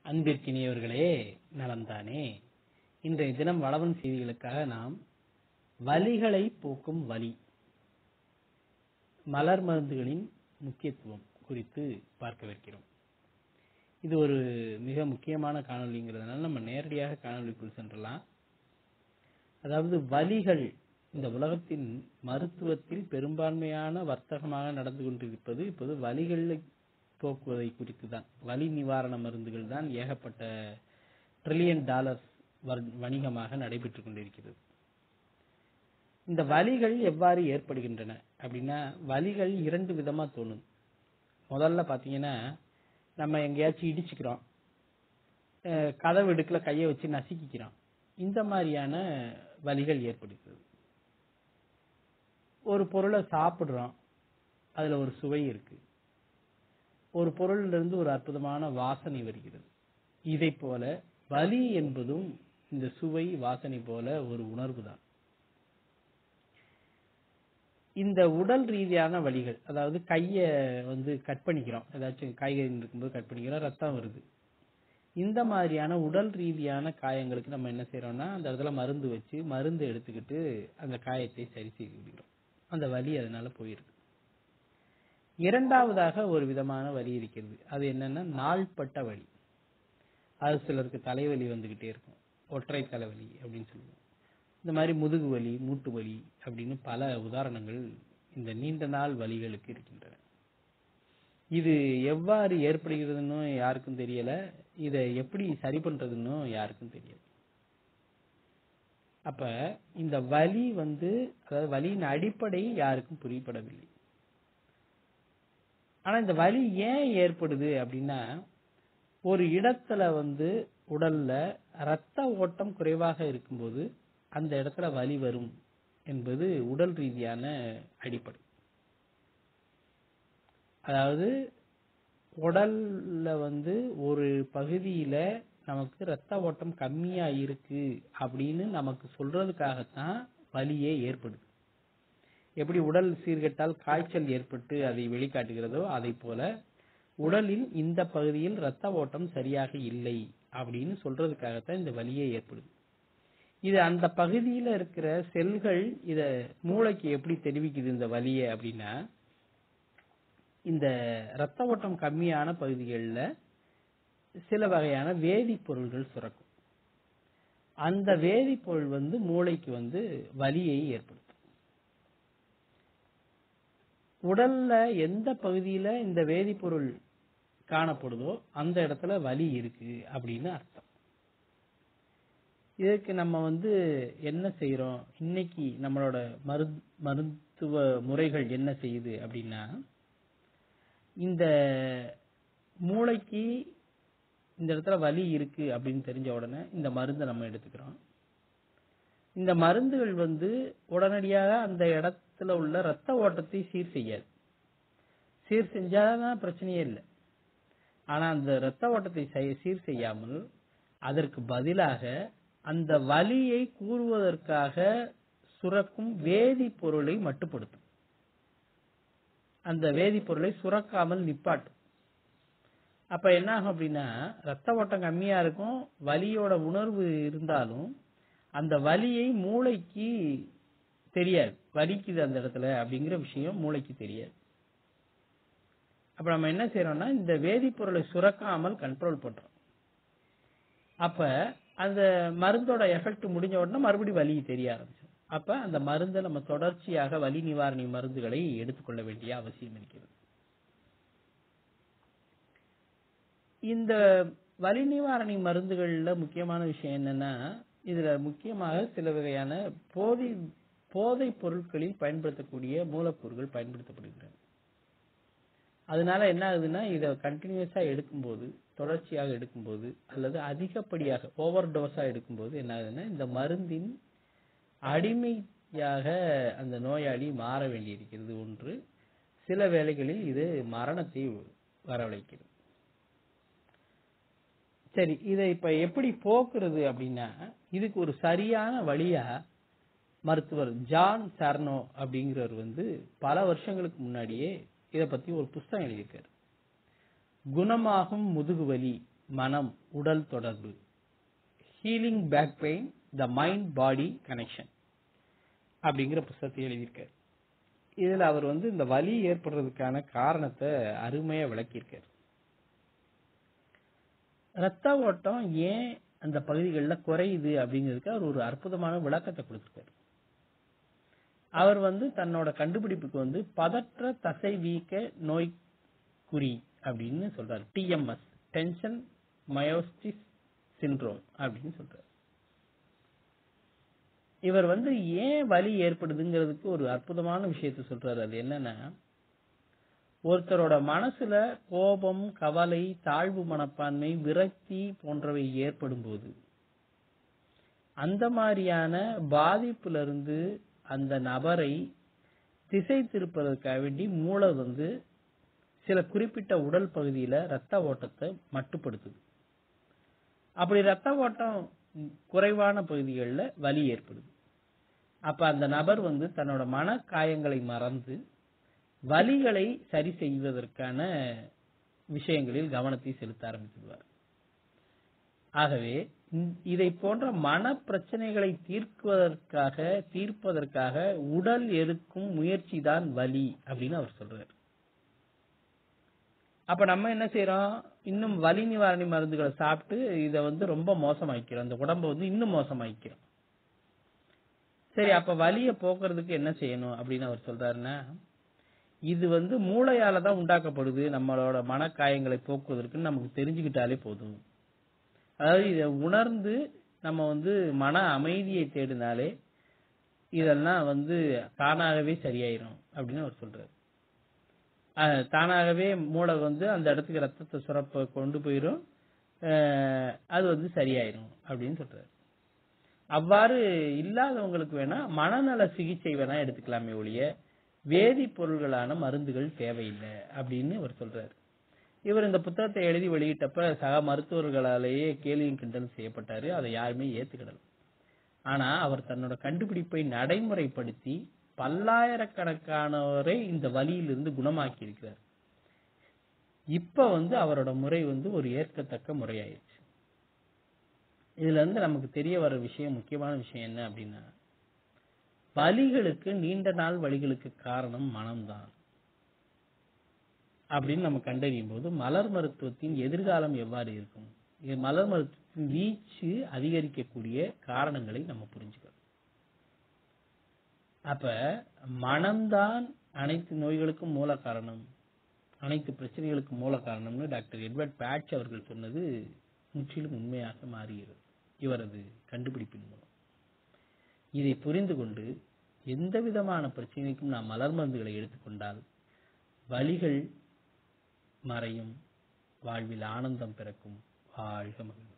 அன்பிற்கினியவர்களே நலம்தானே இன்றைய தினம் வளவன் செய்திகளுக்காக நாம் வலிகளை போக்கும் வலி மலர் மருந்துகளின் முக்கியத்துவம் குறித்து பார்க்கவிருக்கிறோம் இது ஒரு மிக முக்கியமான காணொளிங்கிறதுனால நம்ம நேரடியாக காணொளிக்குள் சென்றலாம் அதாவது வலிகள் இந்த உலகத்தின் மருத்துவத்தில் பெரும்பான்மையான வர்த்தகமாக நடந்து கொண்டிருப்பது இப்போது வலிகளை போக்குவதை குறித்து தான் வலி நிவாரண மருந்துகள் தான் ஏகப்பட்ட ட்ரில்லியன் டாலர்ஸ் வணிகமாக நடைபெற்றுக் கொண்டிருக்கிறது இந்த வலிகள் எவ்வாறு ஏற்படுகின்றன அப்படின்னா வலிகள் இரண்டு விதமா தோணும் முதல்ல பாத்தீங்கன்னா நம்ம எங்கேயாச்சும் இடிச்சுக்கிறோம் அஹ் கதவு இடுக்குல கையை வச்சு நசுக்கிக்கிறோம் இந்த மாதிரியான வலிகள் ஏற்படுகிறது ஒரு பொருளை சாப்பிடுறோம் அதுல ஒரு சுவை இருக்கு ஒரு பொருள்ல இருந்து ஒரு அற்புதமான வாசனை வருகிறது இதை போல வலி என்பதும் இந்த சுவை வாசனை போல ஒரு உணர்வு தான் இந்த உடல் ரீதியான வலிகள் அதாவது கைய வந்து கட் பண்ணிக்கிறோம் ஏதாச்சும் காய்கறி இருக்கும்போது கட் பண்ணிக்கிறோம் ரத்தம் வருது இந்த மாதிரியான உடல் ரீதியான காயங்களுக்கு நம்ம என்ன செய்யறோம்னா அந்த இடத்துல மருந்து வச்சு மருந்து எடுத்துக்கிட்டு அந்த காயத்தை சரி செய்து விடுகிறோம் அந்த வலி அதனால போயிருக்கு இரண்டாவதாக ஒரு விதமான வலி இருக்கிறது அது என்னன்னா நாள்பட்ட வலி அது சிலருக்கு தலைவலி வந்துகிட்டே இருக்கும் ஒற்றை தலைவலி அப்படின்னு சொல்லுவோம் இந்த மாதிரி முதுகு வலி மூட்டு வலி அப்படின்னு பல உதாரணங்கள் இந்த நீண்ட நாள் வலிகளுக்கு இருக்கின்றன இது எவ்வாறு ஏற்படுகிறதுன்னு யாருக்கும் தெரியல இதை எப்படி சரி பண்றதுன்னு யாருக்கும் தெரியல அப்ப இந்த வலி வந்து அதாவது வலியின் அடிப்படை யாருக்கும் புரியப்படவில்லை ஆனா இந்த வலி ஏன் ஏற்படுது அப்படின்னா ஒரு இடத்துல வந்து உடல்ல ரத்த ஓட்டம் குறைவாக இருக்கும்போது அந்த இடத்துல வலி வரும் என்பது உடல் ரீதியான அடிப்படை அதாவது உடல்ல வந்து ஒரு பகுதியில நமக்கு ரத்த ஓட்டம் கம்மியா இருக்கு அப்படின்னு நமக்கு சொல்றதுக்காகத்தான் வலியே ஏற்படுது எப்படி உடல் சீர்கெட்டால் காய்ச்சல் ஏற்பட்டு அதை வெளிக்காட்டுகிறதோ அதை போல உடலில் இந்த பகுதியில் ரத்த ஓட்டம் சரியாக இல்லை அப்படின்னு சொல்றதுக்காகத்தான் இந்த வலியே ஏற்படுது இது அந்த பகுதியில இருக்கிற செல்கள் இத மூளைக்கு எப்படி தெரிவிக்குது இந்த வலியை அப்படின்னா இந்த ரத்த ஓட்டம் கம்மியான பகுதிகளில் சில வகையான வேதிப்பொருள்கள் சுரக்கும் அந்த வேதிப்பொருள் வந்து மூளைக்கு வந்து வலியை ஏற்படுத்தும் உடல்ல எந்த பகுதியில இந்த வேதிப்பொருள் காணப்படுதோ அந்த இடத்துல வலி இருக்கு அப்படின்னு அர்த்தம் இதுக்கு நம்ம வந்து என்ன செய்யறோம் இன்னைக்கு நம்மளோட மரு மருத்துவ முறைகள் என்ன செய்யுது அப்படின்னா இந்த மூளைக்கு இந்த இடத்துல வலி இருக்கு அப்படின்னு தெரிஞ்ச உடனே இந்த மருந்தை நம்ம எடுத்துக்கிறோம் இந்த மருந்துகள் வந்து உடனடியாக அந்த இடத்துல உள்ள ரத்த ஓட்டத்தை சீர் செய்யாது சீர் செஞ்சாதான் பிரச்சனையே இல்லை ஆனா அந்த ரத்த ஓட்டத்தை சீர் செய்யாமல் அதற்கு பதிலாக அந்த வலியை கூறுவதற்காக சுரக்கும் வேதிப்பொருளை மட்டுப்படுத்தும் அந்த வேதிப்பொருளை சுரக்காமல் நிப்பாட்டும் அப்ப என்ன ஆகும் அப்படின்னா ரத்த ஓட்டம் கம்மியா இருக்கும் வலியோட உணர்வு இருந்தாலும் அந்த வலியை மூளைக்கு தெரியாது வலிக்குது அந்த இடத்துல அப்படிங்கிற விஷயம் மூளைக்கு தெரியாது அப்ப நம்ம என்ன செய்யறோம்னா இந்த வேதிப்பொருளை சுரக்காமல் கண்ட்ரோல் பண்றோம் அப்ப அந்த மருந்தோட எஃபெக்ட் முடிஞ்ச உடனே மறுபடியும் வலி தெரிய ஆரம்பிச்சிடும் அப்ப அந்த மருந்தை நம்ம தொடர்ச்சியாக வலி நிவாரணி மருந்துகளை எடுத்துக்கொள்ள வேண்டிய அவசியம் இருக்கிறது இந்த வலி நிவாரணி மருந்துகள்ல முக்கியமான விஷயம் என்னன்னா இதுல முக்கியமாக சில வகையான போதை போதை பொருட்களில் பயன்படுத்தக்கூடிய மூலக்கூறுகள் பயன்படுத்தப்படுகின்றன அதனால என்ன ஆகுதுன்னா இதை கண்டினியூஸா எடுக்கும்போது தொடர்ச்சியாக எடுக்கும்போது அல்லது அதிகப்படியாக ஓவர் டோஸா எடுக்கும்போது என்ன ஆகுதுன்னா இந்த மருந்தின் அடிமையாக அந்த நோயாளி மாற வேண்டியிருக்கிறது ஒன்று சில வேளைகளில் இது மரணத்தை வரவழைக்கிறது சரி இதை இப்ப எப்படி போக்குறது அப்படின்னா இதுக்கு ஒரு சரியான வழியா மருத்துவர் ஜான் சர்னோ அப்படிங்கிறவர் வந்து பல வருஷங்களுக்கு முன்னாடியே இதை பத்தி ஒரு புஸ்தகம் எழுதியிருக்காரு குணமாகும் முதுகுவலி மனம் உடல் தொடர்பு healing back pain the mind body connection அப்படிங்கிற புஸ்தகத்தை எழுதியிருக்கார் இதுல அவர் வந்து இந்த வலி ஏற்படுறதுக்கான காரணத்தை அருமையா விளக்கியிருக்கார் ரத்த ஓட்டம் ஏன் அந்த பகுதிகளில் குறையுது அப்படிங்கிறதுக்கு அவர் ஒரு அற்புதமான விளக்கத்தை கொடுத்திருக்காரு அவர் வந்து தன்னோட கண்டுபிடிப்புக்கு வந்து பதற்ற தசை வீக்க நோய் குறி அப்படின்னு சொல்றாரு டிஎம்எஸ் டென்ஷன் மயோஸ்டிஸ் சிண்ட்ரோம் அப்படின்னு சொல்றாரு இவர் வந்து ஏன் வலி ஏற்படுதுங்கிறதுக்கு ஒரு அற்புதமான விஷயத்த சொல்றாரு அது என்னன்னா ஒருத்தரோட மனசுல கோபம் கவலை தாழ்வு மனப்பான்மை விரக்தி போன்றவை ஏற்படும் போது அந்த மாதிரியான பாதிப்புல இருந்து அந்த நபரை திசை திருப்பதற்காக வேண்டி மூளை வந்து சில குறிப்பிட்ட உடல் பகுதியில ரத்த ஓட்டத்தை மட்டுப்படுத்துது அப்படி ரத்த ஓட்டம் குறைவான பகுதிகளில் வலி ஏற்படுது அப்ப அந்த நபர் வந்து தன்னோட மன காயங்களை மறந்து வலிகளை சரி செய்வதற்கான விஷயங்களில் கவனத்தை செலுத்த ஆரம்பித்துள்ளார் ஆகவே இதை போன்ற மன பிரச்சனைகளை தீர்க்குவதற்காக தீர்ப்பதற்காக உடல் எடுக்கும் முயற்சி தான் வலி அப்படின்னு அவர் சொல்றார் அப்ப நம்ம என்ன செய்யறோம் இன்னும் வலி நிவாரணி மருந்துகளை சாப்பிட்டு இதை வந்து ரொம்ப மோசமாக்கிறோம் அந்த உடம்ப வந்து இன்னும் மோசமாக்கிறோம் சரி அப்ப வலியை போக்குறதுக்கு என்ன செய்யணும் அப்படின்னு அவர் சொல்றாருன்னா இது வந்து மூளையால தான் உண்டாக்கப்படுது நம்மளோட மனக்காயங்களை போக்குவதற்கு நமக்கு தெரிஞ்சுக்கிட்டாலே போதும் அதாவது இதை உணர்ந்து நம்ம வந்து மன அமைதியை தேடினாலே இதெல்லாம் வந்து தானாகவே சரியாயிரும் அப்படின்னு அவர் சொல்றாரு தானாகவே மூளை வந்து அந்த இடத்துக்கு ரத்தத்தை சுரப்ப கொண்டு போயிடும் அது வந்து சரியாயிரும் அப்படின்னு சொல்றாரு அவ்வாறு இல்லாதவங்களுக்கு வேணா மனநல சிகிச்சை வேணா எடுத்துக்கலாமே ஒழிய வேதிப்பொருள்களான மருந்துகள் தேவையில்லை அப்படின்னு அவர் சொல்றாரு இவர் இந்த புத்தகத்தை எழுதி வெளியிட்டப்ப சக மருத்துவர்களாலேயே கேலியும் கிண்டலும் செய்யப்பட்டாரு அதை யாருமே ஏத்துக்கிடல ஆனா அவர் தன்னோட கண்டுபிடிப்பை நடைமுறைப்படுத்தி பல்லாயிரக்கணக்கானவரை இந்த வலியிலிருந்து குணமாக்கி இருக்கிறார் இப்ப வந்து அவரோட முறை வந்து ஒரு ஏற்கத்தக்க முறையாயிருச்சு இதுல இருந்து நமக்கு தெரிய வர விஷயம் முக்கியமான விஷயம் என்ன அப்படின்னா வலிகளுக்கு நீண்ட நாள் வலிகளுக்கு காரணம் மனம்தான் அப்படின்னு நம்ம கண்டறியும் போது மலர் மருத்துவத்தின் எதிர்காலம் எவ்வாறு இருக்கும் இது மலர் மருத்துவத்தின் வீச்சு அதிகரிக்கக்கூடிய காரணங்களை நம்ம புரிஞ்சுக்கணும் அப்ப மனம்தான் அனைத்து நோய்களுக்கும் மூல காரணம் அனைத்து பிரச்சனைகளுக்கும் மூல காரணம்னு டாக்டர் எட்வர்ட் பேட்ச் அவர்கள் சொன்னது முற்றிலும் உண்மையாக மாறுகிறது இவரது கண்டுபிடிப்பின் மூலம் இதை புரிந்து கொண்டு எந்த விதமான பிரச்சனைக்கும் நாம் மலர் மருந்துகளை எடுத்துக்கொண்டால் வலிகள் மறையும் வாழ்வில் ஆனந்தம் பிறக்கும் வாழ்க மகிழ்ச்சி